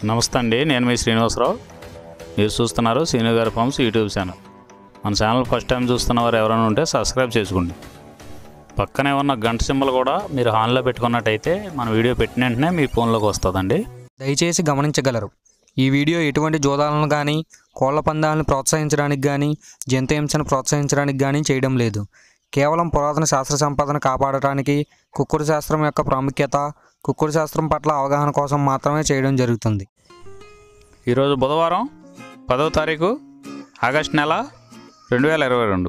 నమస్తే అండి నేను మీ శ్రీనివాసరావు మీరు చూస్తున్నారు శ్రీను గారి ఫార్మ్స్ యూట్యూబ్ ఛానల్ మన ఛానల్ ఫస్ట్ టైం చూస్తున్న వారు ఎవరైనా ఉంటే సబ్స్క్రైబ్ చేసుకోండి పక్కనే ఉన్న గంట సింబల్ కూడా మీరు ఆన్లో పెట్టుకున్నట్టయితే మన వీడియో పెట్టిన వెంటనే మీ ఫోన్లోకి వస్తుందండి దయచేసి గమనించగలరు ఈ వీడియో ఎటువంటి జోదాలను కానీ కోళ్ల పందాలను ప్రోత్సహించడానికి కానీ జంతు హింసను ప్రోత్సహించడానికి కానీ చేయడం లేదు కేవలం పురాతన శాస్త్ర సంపదను కాపాడటానికి కుక్కుడు శాస్త్రం యొక్క ప్రాముఖ్యత కుక్కుడు శాస్త్రం పట్ల అవగాహన కోసం మాత్రమే చేయడం జరుగుతుంది ఈరోజు బుధవారం పదవ తారీఖు ఆగస్ట్ నెల రెండు వేల ఇరవై రెండు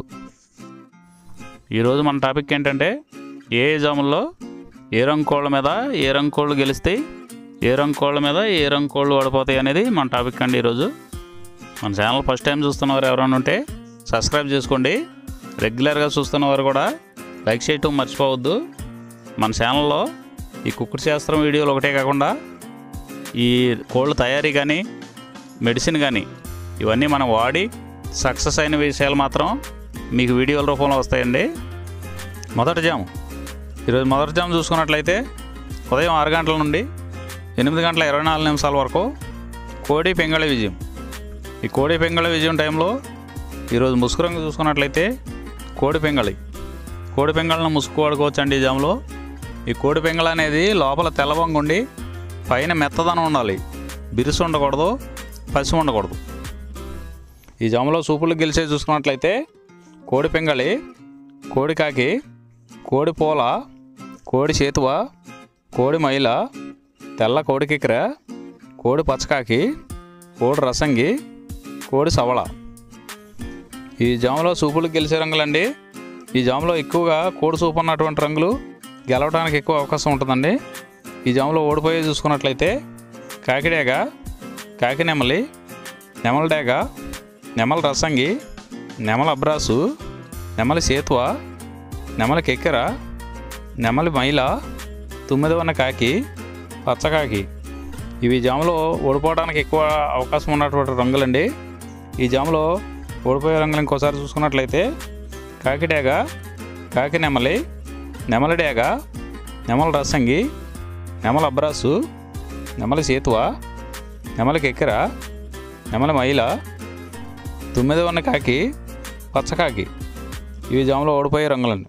ఈరోజు మన టాపిక్ ఏంటంటే ఏ జాముల్లో ఏ రంగు కోళ్ళ మీద ఏ రంగు కోళ్ళు గెలుస్తాయి ఏ రంగు కోళ్ళ మీద ఏ రంగు కోళ్ళు ఓడిపోతాయి అనేది మన టాపిక్ అండి ఈరోజు మన ఛానల్ ఫస్ట్ టైం చూస్తున్నవారు ఎవరైనా ఉంటే సబ్స్క్రైబ్ చేసుకోండి రెగ్యులర్గా చూస్తున్నవారు కూడా లైక్ చేయటం మర్చిపోవద్దు మన ఛానల్లో ఈ కుక్కుడు శాస్త్రం వీడియోలు ఒకటే కాకుండా ఈ కోళ్ళ తయారీ కానీ మెడిసిన్ కానీ ఇవన్నీ మనం వాడి సక్సెస్ అయిన విషయాలు మాత్రం మీకు వీడియోల రూపంలో వస్తాయండి మొదటి జాము ఈరోజు మొదటి జాము చూసుకున్నట్లయితే ఉదయం ఆరు గంటల నుండి ఎనిమిది గంటల ఇరవై నాలుగు నిమిషాల వరకు కోడి పెంగళ విజయం ఈ కోడి పెంగళ విజయం టైంలో ఈరోజు ముసుగు రంగు చూసుకున్నట్లయితే కోడి పెంగళి కోడి పెంగళను ముసుగు వాడుకోవచ్చు అండి ఈ జాములో ఈ కోడి పెంగళ అనేది లోపల తెల్లబంగు ఉండి పైన మెత్తదనం ఉండాలి బిరుసు ఉండకూడదు పసి ఉండకూడదు ఈ జాములో సూపులు గెలిచే చూసుకున్నట్లయితే కోడి పెంగళి కోడి కాకి కోడి పూల కోడి చేతువ కోడి మైల తెల్ల కోడి కిక్కెర కోడి పచ్చకాకి కోడి రసంగి కోడి సవళ ఈ జాములో సూపులు గెలిచే రంగులండి ఈ జాములో ఎక్కువగా కోడి సూపు ఉన్నటువంటి రంగులు గెలవడానికి ఎక్కువ అవకాశం ఉంటుందండి ఈ జాములో ఓడిపోయే చూసుకున్నట్లయితే కాకిడేగ కాకి నెమలి నెమల డేగ నెమల రసంగి నెమల అబ్రాసు నెమలి సేతువ నెమలి కెక్కెర నెమలి మైల తొమ్మిది ఉన్న కాకి పచ్చకాకి ఇవి జాములో ఓడిపోవడానికి ఎక్కువ అవకాశం ఉన్నటువంటి రంగులండి ఈ జాములో ఓడిపోయే రంగులు ఇంకోసారి చూసుకున్నట్లయితే కాకిడేగ కాకి నెమలి నెమలి డేగ నెమల రసంగి నెమల అబ్రాసు నెమలి సేతువ నెమలి కెక్కెర నెమలి మైల తొమ్మిది ఉన్న కాకి పచ్చకాకి ఇవి జాములో ఓడిపోయే రంగులండి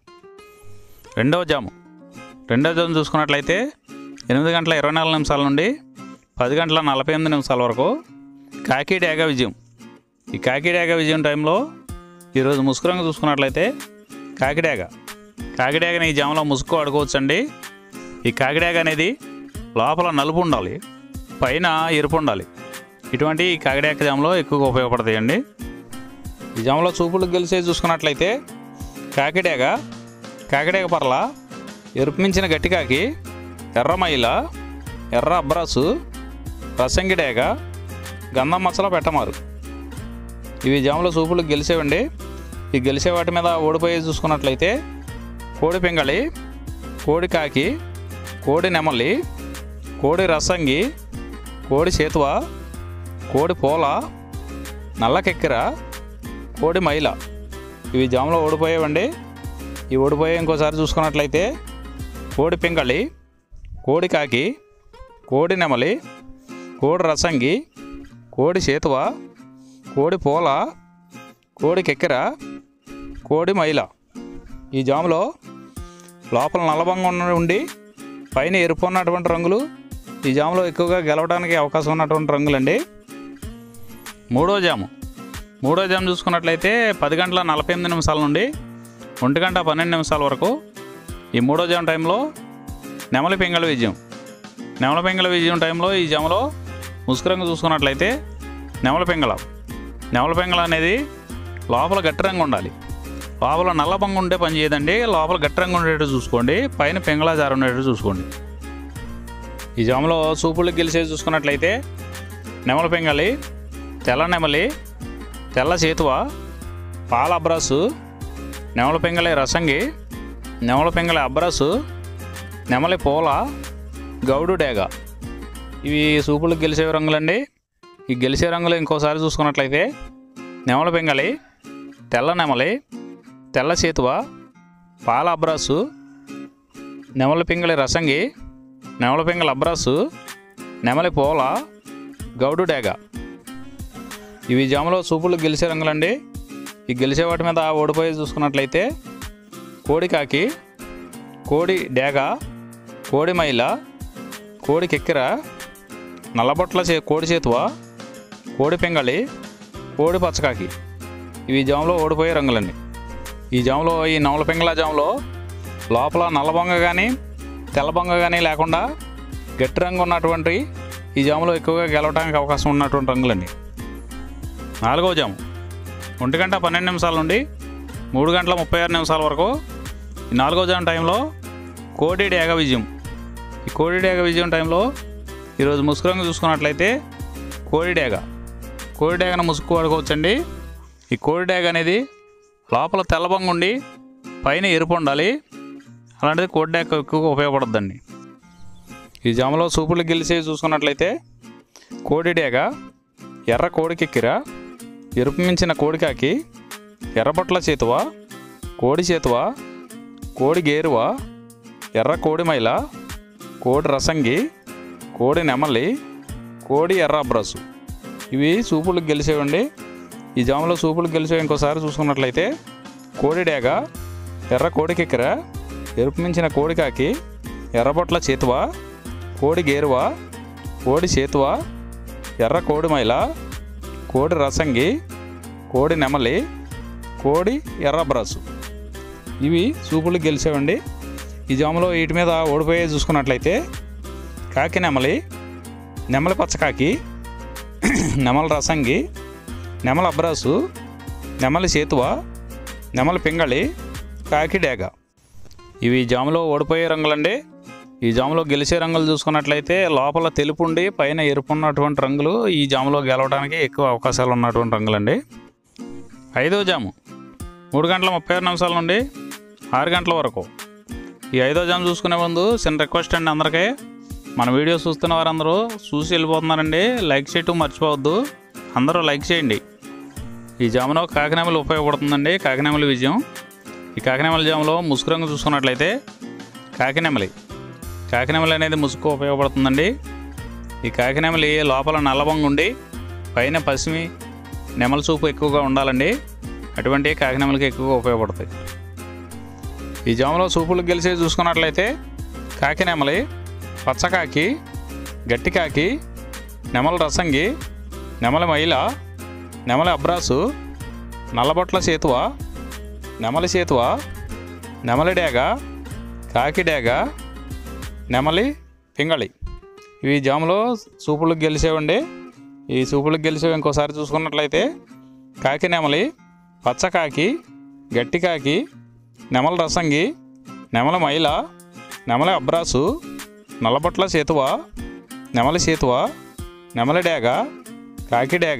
రెండవ జాము రెండవ జాము చూసుకున్నట్లయితే ఎనిమిది గంటల ఇరవై నాలుగు నిమిషాల నుండి పది గంటల నలభై ఎనిమిది నిమిషాల వరకు కాకి డేగ విజయం ఈ కాకి డేగ విజయం టైంలో ఈరోజు ముసుగు రంగు చూసుకున్నట్లయితే కాకిడేగ కాకిడేగని ఈ జామలో ముసుగు వాడుకోవచ్చండి ఈ కాకిడేగ అనేది లోపల నలుపు ఉండాలి పైన ఎరుపు ఉండాలి ఇటువంటి ఈ కాకిడేగ జామలో ఎక్కువగా ఉపయోగపడతాయండి ఈ జామలో చూపులు గెలిచే చూసుకున్నట్లయితే కాకిడేగ కాకిడేగ పర్ల ఎరుపు మించిన గట్టికాకి ఎర్రమైల ఎర్ర అబ్రాసు రసంగిడేగ గంధం మచ్చలో పెట్టమారు ఇవి జాముల సూపులు గెలిచేవండి ఈ గెలిచే వాటి మీద ఓడిపోయి చూసుకున్నట్లయితే కోడి పింగళి కోడి కాకి కోడి నెమలి కోడి రసంగి కోడి చేతువ కోడి పూల నల్ల కెక్కెర కోడి మైల ఇవి జాములో ఓడిపోయేవండి ఈ ఓడిపోయే ఇంకోసారి చూసుకున్నట్లయితే కోడి పింగళి కోడి కాకి కోడి నెమలి కోడి రసంగి కోడి చేతువ కోడి పూల కోడి కెక్కెర కోడి మైల ఈ జాములో లోపల నల్లబంగా ఉన్న ఉండి పైన ఎరుపు ఉన్నటువంటి రంగులు ఈ జాములో ఎక్కువగా గెలవడానికి అవకాశం ఉన్నటువంటి రంగులండి మూడో జాము మూడో జాము చూసుకున్నట్లయితే పది గంటల నలభై ఎనిమిది నిమిషాల నుండి ఒంటి గంట పన్నెండు నిమిషాల వరకు ఈ మూడో జాము టైంలో నెమలి పింగళ విజయం నెమల పింగళ విజయం టైంలో ఈ జాములో ముసుగు రంగు చూసుకున్నట్లయితే నెమల పింగళ నెమల పింగళ అనేది లోపల గట్టి రంగు ఉండాలి లోపల నల్ల బంగు ఉంటే పని చేయదండి లోపల గట్టి రంగు ఉండేటట్టు చూసుకోండి పైన పింగళ జారు ఉండేటట్టు చూసుకోండి ఈ జాములో సూపులు గెలిచేది చూసుకున్నట్లయితే నెమల పింగళి తెల్ల నెమలి తెల్ల చేతువ పాల అబ్రాసు నెమల పింగళి రసంగి నెమల పింగళి అబ్రాసు నెమలి పూల గౌడు డేగ ఇవి సూపులు గెలిచే రంగులండి ఈ గెలిచే రంగులు ఇంకోసారి చూసుకున్నట్లయితే నెమల పింగళి తెల్ల నెమలి తెల్ల చేతువ పాల అబ్రాసు నెమల పింగళి రసంగి నెమల పింగళి అబ్రాసు నెమలి పూల గౌడు డేగ ఇవి జాములో సూపులు గెలిచే రంగులండి ఈ గెలిచే వాటి మీద ఓడిపోయి చూసుకున్నట్లయితే కోడి కాకి కోడి డేగ కోడి మైల కోడి కెక్కెర నల్లబొట్ల చే కోడి చేతువ కోడి పెంగళి కోడి పచ్చకాకి ఇవి జాములో ఓడిపోయే రంగులండి ఈ జాములో ఈ నవల పెంగళ జాములో లోపల నల్లబొంగ కానీ తెల్లబొంగ కానీ లేకుండా గట్టి రంగు ఉన్నటువంటి ఈ జాములో ఎక్కువగా గెలవడానికి అవకాశం ఉన్నటువంటి రంగులండి నాలుగవ జాము ఒంటి గంట పన్నెండు నిమిషాల నుండి మూడు గంటల ముప్పై ఆరు నిమిషాల వరకు ఈ నాలుగో జాము టైంలో కోడి డేగ విజయం ఈ కోడి డేగ విజయం టైంలో ఈరోజు ముసుగు రంగు చూసుకున్నట్లయితే కోడి డేగ కోడి డేగను ముసుగు వాడుకోవచ్చండి ఈ కోడి డేగ అనేది లోపల తెల్లబొంగ ఉండి పైన ఎరుపు ఉండాలి అలాంటిది కోడి డేగ ఎక్కువగా ఉపయోగపడుతుందండి ఈ జామలో సూపులు గెలిచి చూసుకున్నట్లయితే కోడి డేగ ఎర్ర కోడికెక్కిర ఎరుపు మించిన కోడికాకి ఎర్రబొట్ల చేతువ కోడి చేతువ కోడి గేరువ ఎర్ర కోడి మైల కోడి రసంగి కోడి నెమలి కోడి ఎర్ర అబ్రసు ఇవి సూపులు గెలిచేవండి ఈ జాములో సూపులు గెలిచేవి ఇంకోసారి చూసుకున్నట్లయితే కోడి డేగ ఎర్ర కోడికెక్కిర ఎరుపు మించిన కోడికాకి ఎర్రబొట్ల చేతువ కోడి గేరువ కోడి చేతువ ఎర్ర కోడి మైల కోడి రసంగి కోడి నెమలి కోడి ఎర్ర బ్రసు ఇవి సూపులు గెలిచేవండి ఈ జాములో వీటి మీద ఓడిపోయే చూసుకున్నట్లయితే కాకి నెమలి నెమలి పచ్చకాకి నెమలి రసంగి నెమలి అబ్రాసు నెమలి సేతువ నెమలి పింగళి కాకి డేగ ఇవి జాములో ఓడిపోయే రంగులండి ఈ జాములో గెలిచే రంగులు చూసుకున్నట్లయితే లోపల తెలుపు ఉండి పైన ఎరుపు ఉన్నటువంటి రంగులు ఈ జాములో గెలవడానికి ఎక్కువ అవకాశాలు ఉన్నటువంటి రంగులండి ఐదో జాము మూడు గంటల ముప్పై ఆరు నిమిషాల నుండి ఆరు గంటల వరకు ఈ ఐదో జాము చూసుకునే ముందు చిన్న రిక్వెస్ట్ అండి అందరికీ మన వీడియో చూస్తున్న వారందరూ చూసి వెళ్ళిపోతున్నారండి లైక్ చేయటం మర్చిపోవద్దు అందరూ లైక్ చేయండి ఈ జాములో కాకినామలు ఉపయోగపడుతుందండి కాకినామల విజయం ఈ కాకినామల జాములో ముసుగు రంగు చూసుకున్నట్లయితే కాకినెమలి కాకినెమలి అనేది ముసుగు ఉపయోగపడుతుందండి ఈ కాకినెమలి లోపల నల్లబొంగ ఉండి పైన పసిమి నెమల చూపు ఎక్కువగా ఉండాలండి అటువంటి కాకినెమలికి ఎక్కువగా ఉపయోగపడతాయి ఈ జాములో సూపులు గెలిచి చూసుకున్నట్లయితే కాకినెమలి పచ్చకాకి గట్టికాకి నెమల రసంగి నెమలి మైల నెమలి అబ్రాసు నల్లబొట్ల సేతువ నెమలి సేతువ నెమలి డేగ కాకి డేగ నెమలి పింగళి ఇవి జాములో సూపులకు గెలిచేవండి ఈ సూపులకు గెలిచేవి ఇంకోసారి చూసుకున్నట్లయితే కాకి నెమలి పచ్చకాకి గట్టి కాకి నెమల రసంగి నెమల మైల నెమలి అబ్రాసు నల్లబొట్ల సేతువ నెమలి సేతువ నెమలి డేగ కాకి డేగ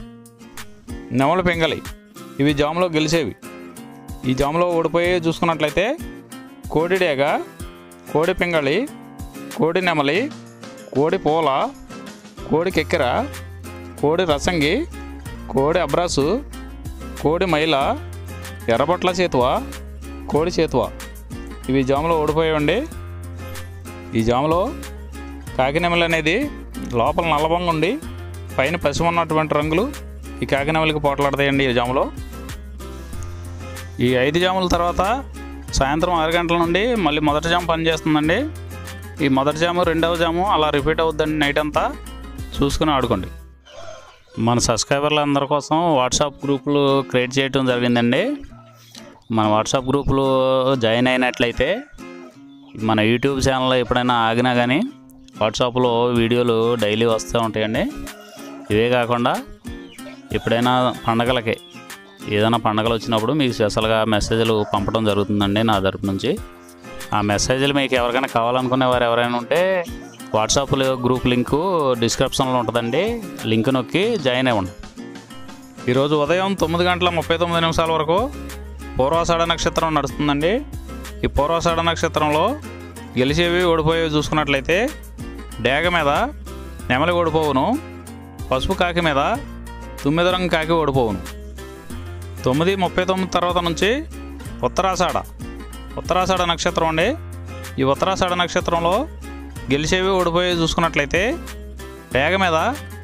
నెమలి పింగళి ఇవి జాములో గెలిచేవి ఈ జాములో ఓడిపోయి చూసుకున్నట్లయితే కోడి డేగ కోడి పింగళి కోడి నెమలి కోడి పూల కోడి కెక్కెర కోడి రసంగి కోడి అబ్రాసు కోడి మైల ఎర్రబొట్ల చేతువ కోడి చేతువ ఇవి జాములో ఓడిపోయాయండి ఈ జాములో కాకినెమలి అనేది లోపల నల్లబొంగ ఉండి పైన పసుపు ఉన్నటువంటి రంగులు ఈ కాకినెమలికి పోట్లాడతాయండి ఈ జాములో ఈ ఐదు జాముల తర్వాత సాయంత్రం ఆరు గంటల నుండి మళ్ళీ మొదటి జాము పనిచేస్తుందండి ఈ మొదటి జాము రెండవ జాము అలా రిపీట్ అవుద్దండి నైట్ అంతా చూసుకుని ఆడుకోండి మన సబ్స్క్రైబర్ల అందరి కోసం వాట్సాప్ గ్రూపులు క్రియేట్ చేయడం జరిగిందండి మన వాట్సాప్ గ్రూపులు జాయిన్ అయినట్లయితే మన యూట్యూబ్ ఛానల్లో ఎప్పుడైనా ఆగినా కానీ వాట్సాప్లో వీడియోలు డైలీ వస్తూ ఉంటాయండి ఇవే కాకుండా ఎప్పుడైనా పండగలకి ఏదైనా పండగలు వచ్చినప్పుడు మీకు స్పెషల్గా మెసేజ్లు పంపడం జరుగుతుందండి నా తరపు నుంచి ఆ మెసేజ్లు మీకు ఎవరికైనా కావాలనుకునే వారు ఎవరైనా ఉంటే వాట్సాప్లో గ్రూప్ లింకు డిస్క్రిప్షన్లో ఉంటుందండి లింక్ నొక్కి జాయిన్ అవ్వండి ఈరోజు ఉదయం తొమ్మిది గంటల ముప్పై తొమ్మిది నిమిషాల వరకు పూర్వాషాఢ నక్షత్రం నడుస్తుందండి ఈ పూర్వాషాఢ నక్షత్రంలో గెలిచేవి ఓడిపోయేవి చూసుకున్నట్లయితే డేగ మీద నెమలి ఓడిపోవును పసుపు కాకి మీద తొమ్మిది రంగు కాకి ఓడిపోవును తొమ్మిది ముప్పై తొమ్మిది తర్వాత నుంచి ఉత్తరాషాఢ ఉత్తరాషాఢ నక్షత్రం అండి ఈ ఉత్తరాషాఢ నక్షత్రంలో గెలిచేవి ఓడిపోయేవి చూసుకున్నట్లయితే డేగ మీద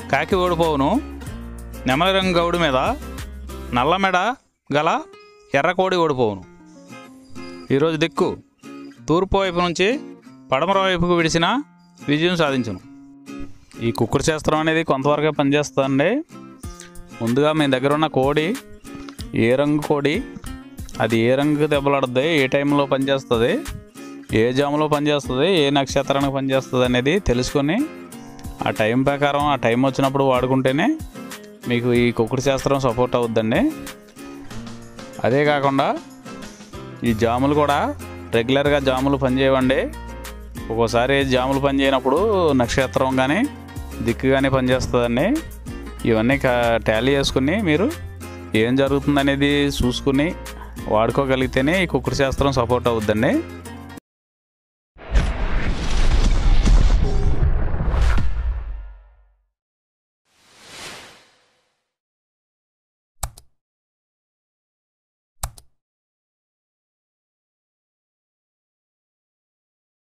కాకి ఓడిపోవును నెమలి రంగు గౌడు మీద నల్లమెడ గల ఎర్ర కోడి ఓడిపోవును ఈరోజు దిక్కు తూర్పు వైపు నుంచి పడమర వైపుకు విడిచిన విజయం సాధించును ఈ కుక్కుడు శాస్త్రం అనేది కొంతవరకే పనిచేస్తుందండి ముందుగా మీ దగ్గర ఉన్న కోడి ఏ రంగు కోడి అది ఏ రంగు దెబ్బలాడుద్ది ఏ టైంలో పనిచేస్తుంది ఏ జాములో పనిచేస్తుంది ఏ నక్షత్రానికి పనిచేస్తుంది అనేది తెలుసుకొని ఆ టైం ప్రకారం ఆ టైం వచ్చినప్పుడు వాడుకుంటేనే మీకు ఈ కుక్కుడు శాస్త్రం సపోర్ట్ అవుద్దండి అదే కాకుండా ఈ జాములు కూడా రెగ్యులర్గా జాములు పనిచేయవండి ఒక్కోసారి జాములు పనిచేయనప్పుడు నక్షత్రం కానీ దిక్కు కానీ పనిచేస్తుందండి ఇవన్నీ టాలీ చేసుకుని మీరు ఏం జరుగుతుందనేది చూసుకుని వాడుకోగలిగితేనే ఈ కుక్కుడు శాస్త్రం సపోర్ట్ అవుద్దండి